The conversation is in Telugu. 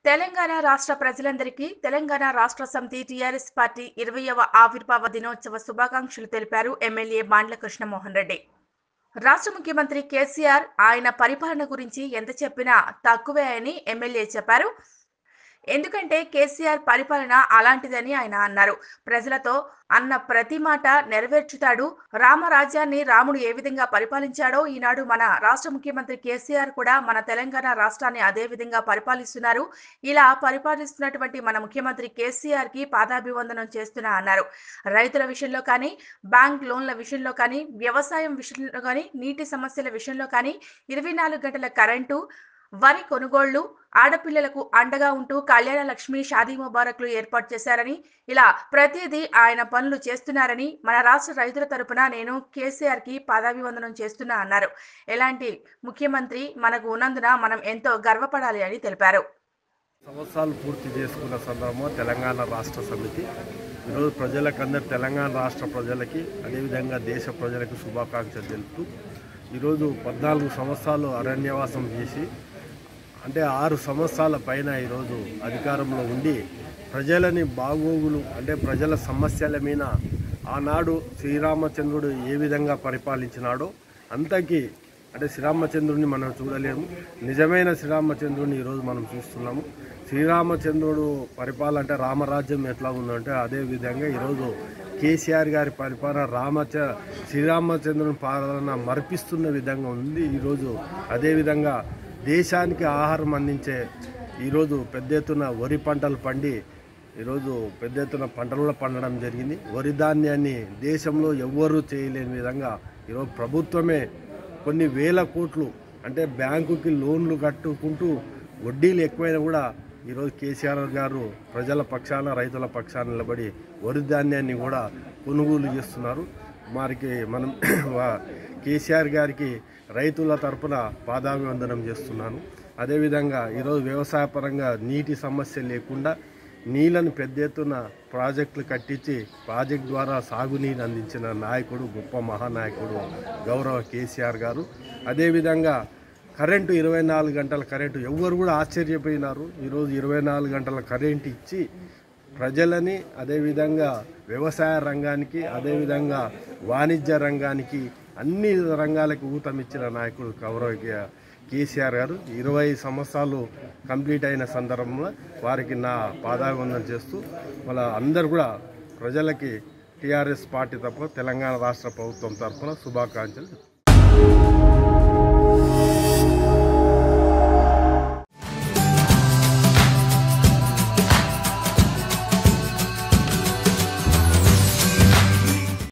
తెలంగాణ రాష్ట్ర ప్రజలందరికీ తెలంగాణ రాష్ట్ర సమితి టీఆర్ఎస్ పార్టీ ఇరవయవ ఆవిర్భావ దినోత్సవ శుభాకాంక్షలు తెలిపారు ఎమ్మెల్యే బాండ్ల కృష్ణమోహన్ రెడ్డి రాష్ట్ర ముఖ్యమంత్రి కేసీఆర్ ఆయన పరిపాలన గురించి ఎంత చెప్పినా తక్కువే అని ఎమ్మెల్యే చెప్పారు ఎందుకంటే కేసీఆర్ పరిపాలన అలాంటిదని ఆయన అన్నారు ప్రజలతో అన్న ప్రతి మాట నెరవేర్చుతాడు రామరాజ్యాన్ని రాముడు ఏ విధంగా పరిపాలించాడో ఈనాడు మన రాష్ట్ర ముఖ్యమంత్రి కేసీఆర్ కూడా మన తెలంగాణ రాష్ట్రాన్ని అదే విధంగా పరిపాలిస్తున్నారు ఇలా పరిపాలిస్తున్నటువంటి మన ముఖ్యమంత్రి కేసీఆర్ కి పాదాభివందనం చేస్తున్నా అన్నారు రైతుల విషయంలో కానీ బ్యాంక్ లోన్ల విషయంలో కానీ వ్యవసాయం విషయంలో కానీ నీటి సమస్యల విషయంలో కానీ ఇరవై నాలుగు గంటల కరెంటు వరి కొనుగోళ్లు ఆడపిల్లలకు అండగా ఉంటూ కళ్యాణ లక్ష్మి షాదీ ముబారక్లు ఏర్పాటు చేశారని ఇలా ప్రతిదీ ఆయన పనులు చేస్తున్నారని మన రాష్ట్ర రైతుల తరపున నేను కేసీఆర్ కి పాదాభివందనం చేస్తున్నా అన్నారు ఎలాంటి ముఖ్యమంత్రి మనకు ఉన్నందున మనం ఎంతో గర్వపడాలి అని తెలిపారు సంవత్సరాలు పూర్తి చేసుకున్న సందర్భంలో తెలంగాణ రాష్ట్ర సమితి ఈరోజు ప్రజలకు అందరు తెలంగాణ రాష్ట్ర ప్రజలకి అదేవిధంగా దేశ ప్రజలకు శుభాకాంక్షలు తెలుపుతూ ఈరోజు పద్నాలుగు సంవత్సరాలు అరణ్యవాసం చేసి అంటే ఆరు సంవత్సరాల పైన ఈరోజు అధికారంలో ఉండి ప్రజలని బాగోగులు అంటే ప్రజల సమస్యల మీద ఆనాడు శ్రీరామచంద్రుడు ఏ విధంగా పరిపాలించినాడో అంతకీ అంటే శ్రీరామచంద్రుడిని మనం చూడలేము నిజమైన శ్రీరామచంద్రుడిని ఈరోజు మనం చూస్తున్నాము శ్రీరామచంద్రుడు పరిపాలన అంటే రామరాజ్యం ఎట్లా ఉందంటే అదే విధంగా ఈరోజు కేసీఆర్ గారి పరిపాలన రామచ శ్రీరామచంద్రుని పాలన మర్పిస్తున్న విధంగా ఉంది ఈరోజు అదేవిధంగా దేశానికి ఆహారం అందించే ఈరోజు పెద్ద ఎత్తున వరి పంటలు పండి ఈరోజు పెద్ద ఎత్తున పంటలు పండడం జరిగింది వరి ధాన్యాన్ని దేశంలో ఎవ్వరూ చేయలేని విధంగా ఈరోజు ప్రభుత్వమే కొన్ని వేల కోట్లు అంటే బ్యాంకుకి లోన్లు కట్టుకుంటూ వడ్డీలు ఎక్కువైనా కూడా ఈరోజు కేసీఆర్ గారు ప్రజల పక్షాన రైతుల పక్షాన నిలబడి వరి ధాన్యాన్ని కూడా కొనుగోలు చేస్తున్నారు వారికి మనం వా- కేసీఆర్ గారికి రైతుల తరపున పాదాభివందనం చేస్తున్నాను అదేవిధంగా ఈరోజు వ్యవసాయ పరంగా నీటి సమస్య లేకుండా నీళ్ళను పెద్ద ఎత్తున ప్రాజెక్టులు కట్టించి ప్రాజెక్ట్ ద్వారా సాగునీరు అందించిన నాయకుడు గొప్ప మహానాయకుడు గౌరవ కేసీఆర్ గారు అదేవిధంగా కరెంటు ఇరవై నాలుగు గంటల కరెంటు ఎవ్వరు కూడా ఆశ్చర్యపోయినారు ఈరోజు ఇరవై నాలుగు గంటల కరెంటు ఇచ్చి ప్రజలని అదేవిధంగా వ్యవసాయ రంగానికి అదేవిధంగా వాణిజ్య రంగానికి అన్ని రంగాలకు ఊతమిచ్చిన నాయకుడు గౌరవ కే- కేసీఆర్ గారు ఇరవై సంవత్సరాలు కంప్లీట్ అయిన సందర్భంలో వారికి నా పాదాభివందనం చేస్తూ వాళ్ళ అందరు కూడా ప్రజలకి టీఆర్ఎస్ పార్టీ తరఫున తెలంగాణ రాష్ట్ర ప్రభుత్వం తరఫున శుభాకాంక్షలు